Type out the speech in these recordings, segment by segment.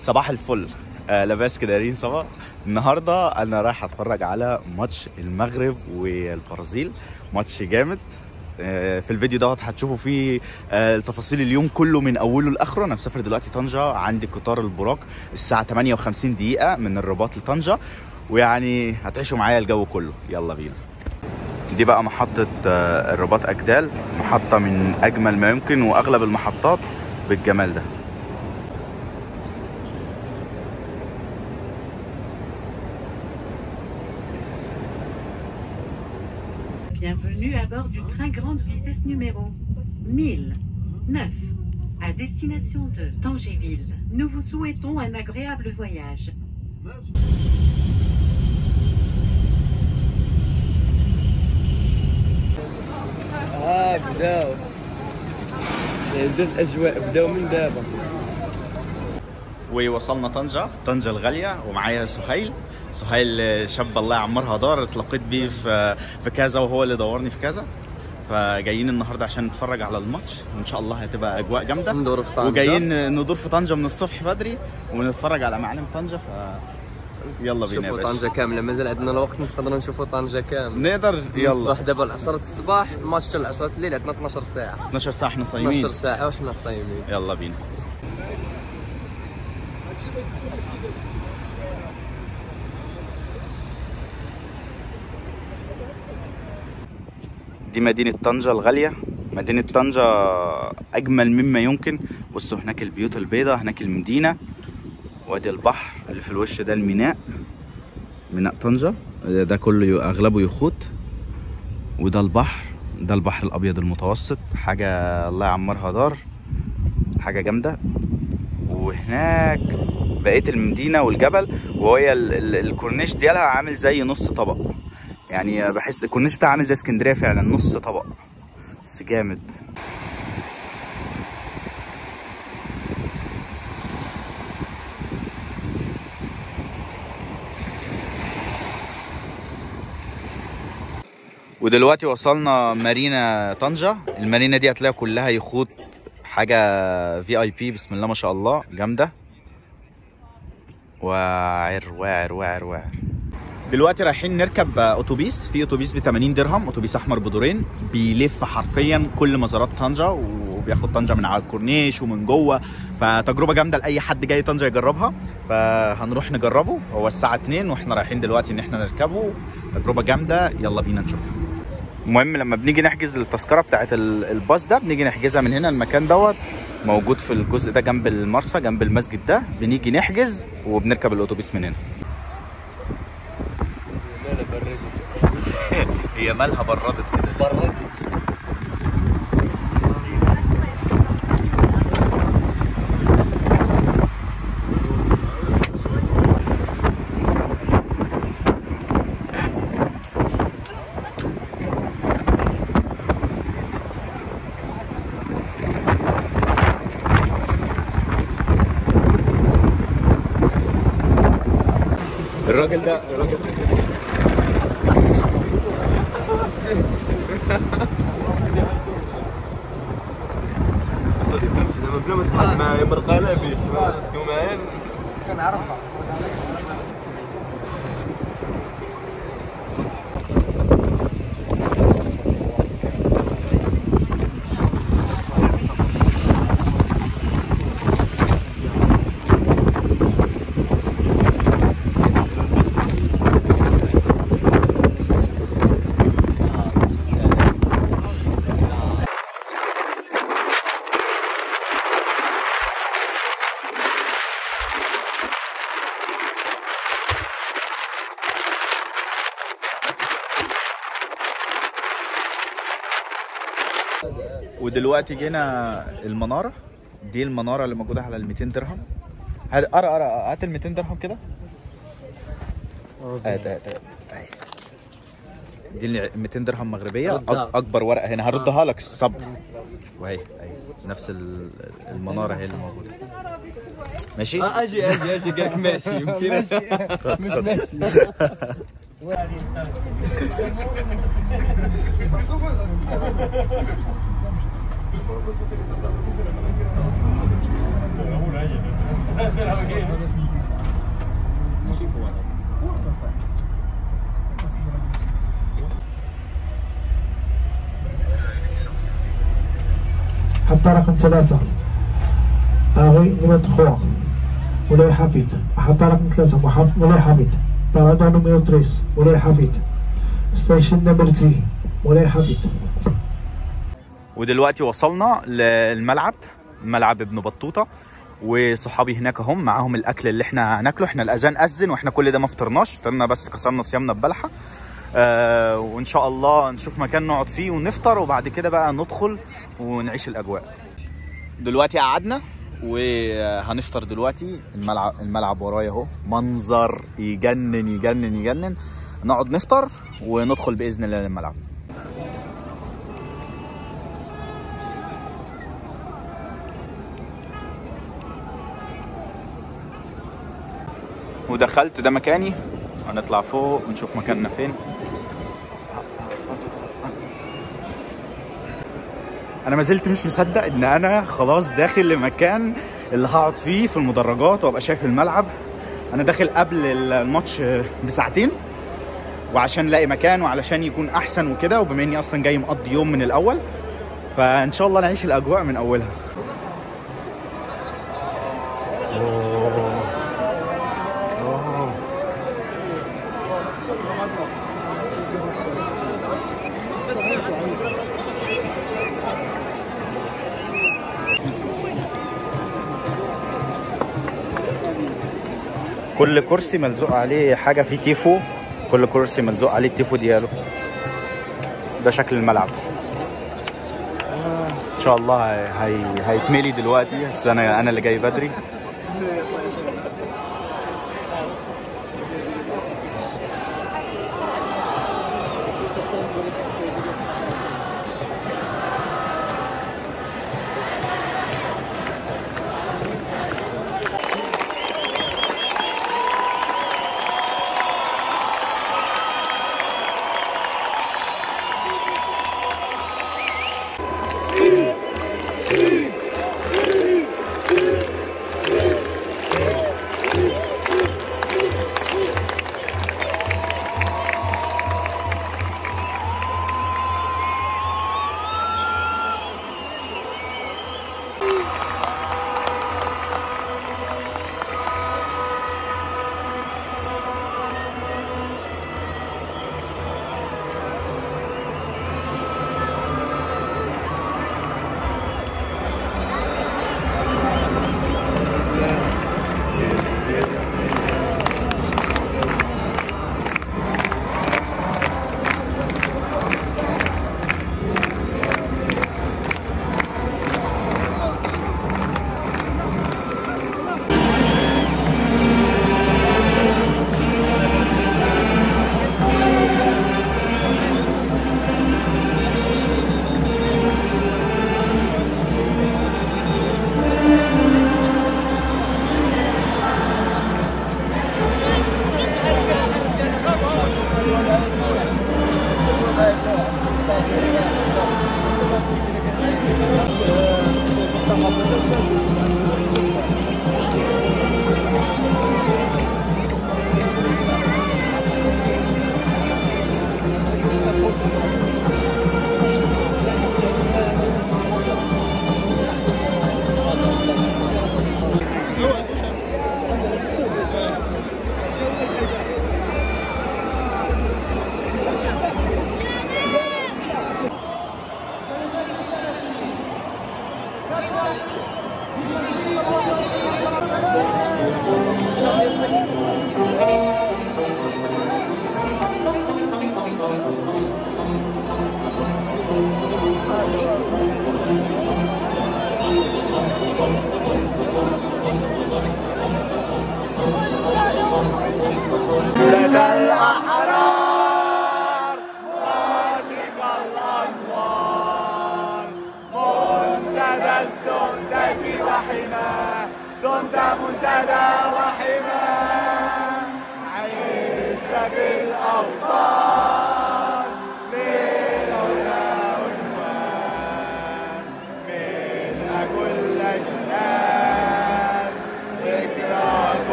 صباح الفل آه لاباس كده رين صباح النهارده انا رايح اتفرج على ماتش المغرب والبرازيل ماتش جامد آه، في الفيديو دوت هتشوفوا فيه آه، التفاصيل اليوم كله من اوله لاخره انا مسافر دلوقتي طنجه عندي قطار البراق الساعه 58 دقيقه من الرباط لطنجه ويعني هتعيشوا معايا الجو كله يلا بينا دي بقى محطة آه، الرباط أجدال محطة من أجمل ما يمكن وأغلب المحطات بالجمال ده Bienvenue à bord du train grande vitesse numéro 1009 à destination de Tangéville. Nous vous souhaitons un agréable voyage. اه بداو بدات الاجواء بداو من دابا ووصلنا طنجة طنجة الغالية ومعايا سهيل سهيل شاب الله يعمرها دار اتلقيت بيه في في كذا وهو اللي دورني في كذا فجايين النهارده عشان نتفرج على الماتش وان شاء الله هتبقى اجواء جامده ندور في طنجة. وجايين ندور في طنجه من الصبح بدري ونتفرج على معالم طنجه ف يلا بينا يا شوفوا باشا طنجة كاملة مازال عندنا الوقت نقدروا نشوفوا طنجة كاملة نقدر يلا نصبح دابا العشرة الصباح الماتش حتى العشرة الليل عندنا 12 ساعة 12 ساعه احنا صايمين 12 ساعة وحنا صايمين يلا بينا دي مدينة طنجة الغالية مدينة طنجة أجمل مما يمكن بصوا هناك البيوت البيضاء هناك المدينة وادي البحر اللي في الوش ده الميناء ميناء طنجة ده كله ي- أغلبه يخوت وده البحر ده البحر الأبيض المتوسط حاجة الله يعمرها دار حاجة جامدة وهناك بقية المدينة والجبل وهي ال- ال- الكورنيش ديالها عامل زي نص طبق يعني بحس الكورنيش بتاعها عامل زي اسكندرية فعلا نص طبق بس جامد ودلوقتي وصلنا مارينا طنجة المارينا دي هتلاقي كلها يخوت حاجة في اي بي بسم الله ما شاء الله جامدة واعر واعر واعر واعر دلوقتي رايحين نركب اتوبيس في اتوبيس ب 80 درهم اتوبيس احمر بدورين بيلف حرفيا كل مزارات طنجة وبياخد طنجة من على الكورنيش ومن جوه فتجربة جامدة لأي حد جاي طنجة يجربها فهنروح نجربه هو الساعة 2 واحنا رايحين دلوقتي ان احنا نركبه تجربة جامدة يلا بينا نشوفها المهم لما بنيجي نحجز التذكره بتاعت ال- الباص ده بنيجي نحجزها من هنا المكان دوت موجود في الجزء ده جنب المرسى جنب المسجد ده بنيجي نحجز وبنركب الاتوبيس من هنا لا لا برد هي مالها بردت كده برد الراجل ده الراجل لما بلا ما تحط معايا مرقالة بيش دومان كنعرفها ودلوقتي جينا المناره دي المناره اللي موجوده على ال 200 درهم هات ارى ارى هات ال 200 درهم كده هات هات هات أهي. دي ال 200 درهم مغربيه ردها. أك- اكبر ورقه هنا هردها لك صبر وهي اهي نفس ال- المناره هي اللي موجوده ماشي اجي اجي اجي قالك ماشي يمكن مش ماشي حتى رقم ثلاثة أغي نيميرو تخوا مولاي حفيد حتى رقم ثلاثة محمد مولاي حفيد بارادو نيميرو تريس مولاي حفيد ستيشن نمبر 3 مولاي حفيد ودلوقتي وصلنا للملعب ملعب ابن بطوطه وصحابي هناك هم معاهم الاكل اللي احنا هناكله احنا الاذان اذن واحنا كل ده ما فطرناش فطرنا بس كسرنا صيامنا ببلحه آه وان شاء الله نشوف مكان نقعد فيه ونفطر وبعد كده بقى ندخل ونعيش الاجواء دلوقتي قعدنا وهنفطر دلوقتي الملعب الملعب ورايا اهو منظر يجنن يجنن يجنن نقعد نفطر وندخل باذن الله الملعب ودخلت ده مكاني هنطلع فوق ونشوف مكاننا فين انا ما زلت مش مصدق ان انا خلاص داخل لمكان اللي هقعد فيه في المدرجات وابقى شايف الملعب انا داخل قبل الماتش بساعتين وعشان الاقي مكان وعلشان يكون احسن وكده وبما اني اصلا جاي مقضي يوم من الاول فان شاء الله نعيش الاجواء من اولها كل كرسي ملزوق عليه حاجة فيه تيفو كل كرسي ملزوق عليه التيفو دياله ده شكل الملعب ان شاء الله هي... هيتملي دلوقتي بس انا انا اللي جاي بدري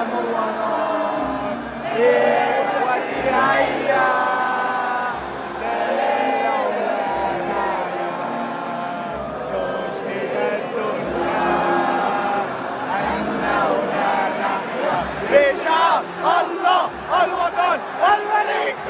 نور ونار إخوتي هيا للعلا نعيا نشهد الدنيا أننا نحيا بشعار الله الوطن والملك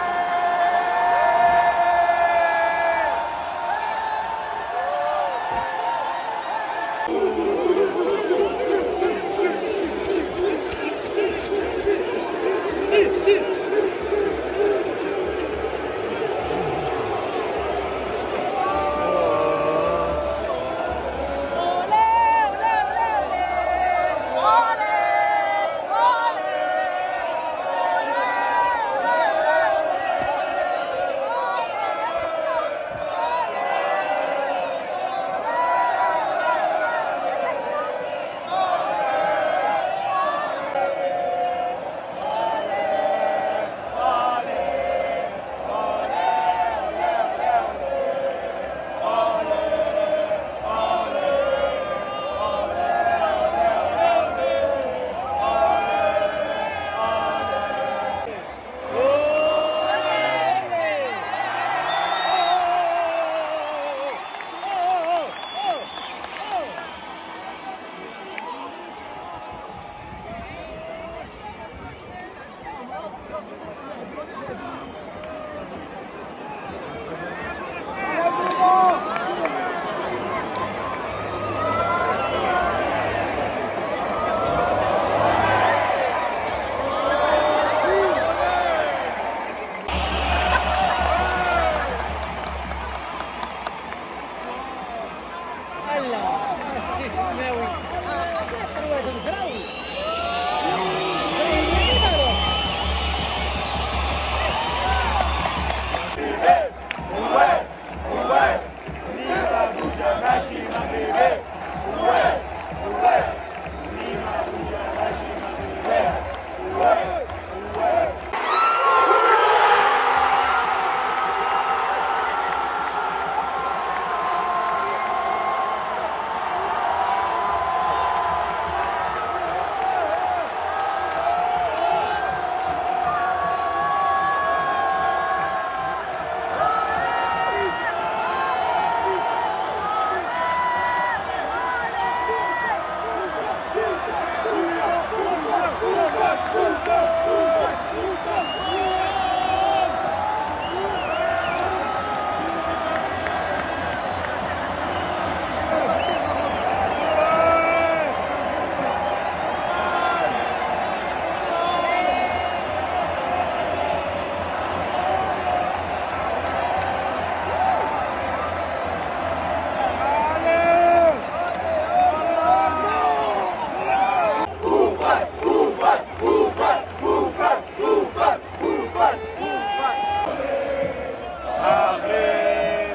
مغرب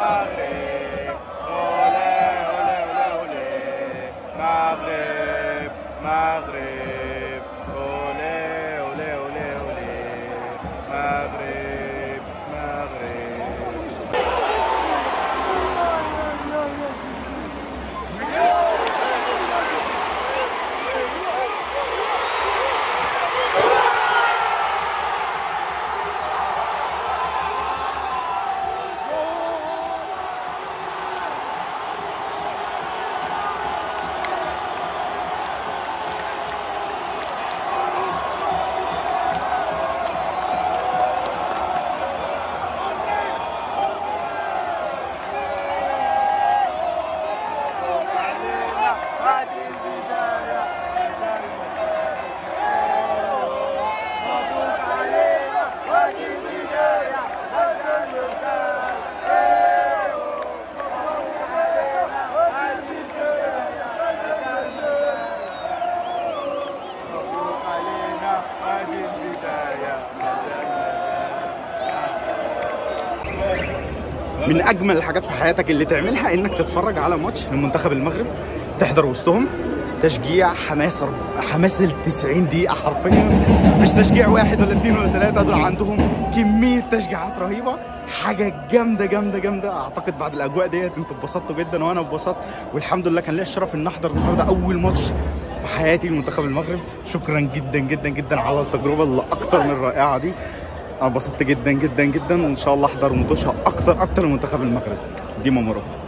مغرب أولى أولى أولى أولى مغرب مغرب أولى أولى أولى أولى مغرب مغرب علينا هذه البداية مازال مبروك علينا هذه البداية مازال مبروك علينا هذه البداية مبروك علينا هذه البداية من اجمل الحاجات في حياتك اللي تعملها انك تتفرج على ماتش لمنتخب المغرب تحضر وسطهم تشجيع حماس أرب- حماس ال 90 دقيقة حرفيا مش تشجيع واحد ولا اتنين ولا تلاتة دول عندهم كمية تشجيعات رهيبة حاجة جامدة جامدة جامدة اعتقد بعد الاجواء ديت انتوا اتبسطتوا جدا وانا اتبسطت والحمد لله كان ليا الشرف ان احضر النهارده اول ماتش في حياتي لمنتخب المغرب شكرا جدا جدا جدا على التجربه اللي اكتر من رائعه دي انا انبسطت جدا جدا جدا وان شاء الله احضر مطوشه اكتر اكتر لمنتخب المغرب ديما مروكو